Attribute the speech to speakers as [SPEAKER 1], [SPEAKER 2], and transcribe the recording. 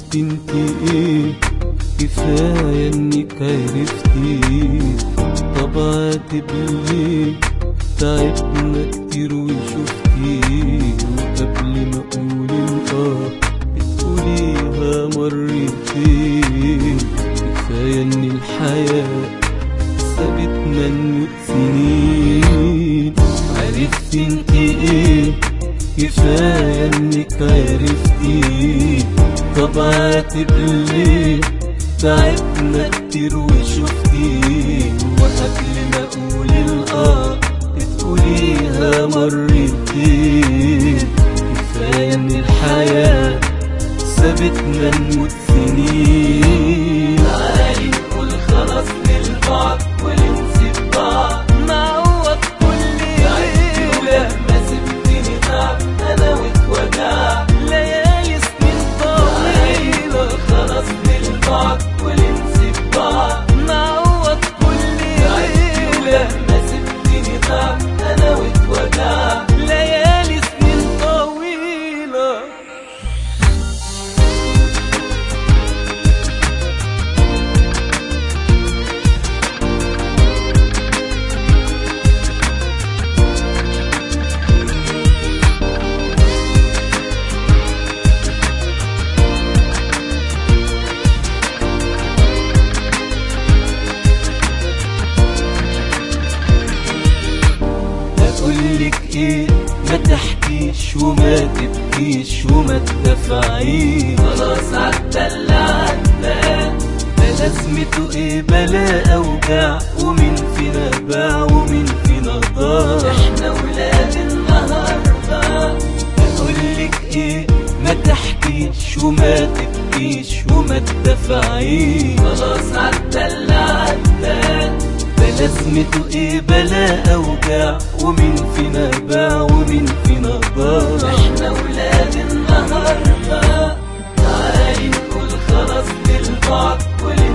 [SPEAKER 1] عرفت انت ايه كفاية انك عرفتي طب عاتب ليه تعبنا كتير وشفتي وقبل ما اقول الاه بتقوليها مرتين كفاية ان الحياة سابتنا نموت سنين عرفت انت ايه كفاية انك عرفتي طب عاتب ليه تعبنا كتير وشفتي وقبل ما اقول الاه بتقوليها مرتين كفاية ان الحياة سابتنا نموت سنين تعالي نقول خلاص للبعض ونسيب بعض نعوض كل تعبت ولما سبتني تعب انا واتوجع ليالي سنين طويلة خلاص للبعض ونسيب بعض نعوض كل تعبت ولما سبتني تعب انا واتوجع ليالي سنين طويلة اقولك ايه ما تحكيش وما تبكيش وما تدفعيش خلاص عدى اللي عدى ده لازمته ايه بلا اوجاع ومين فينا باع ومين فينا ضاع احنا ولاد النهارده اقولك ايه ما تحكيش وما تبكيش وما تدفعيش خلاص عدى اللي عدى ده لازمته ايه بلا اوجاع ومين فينا باع ومين فينا ضاع احنا ولاد النهارده تعالي نقول خلاص للبعض وللبعض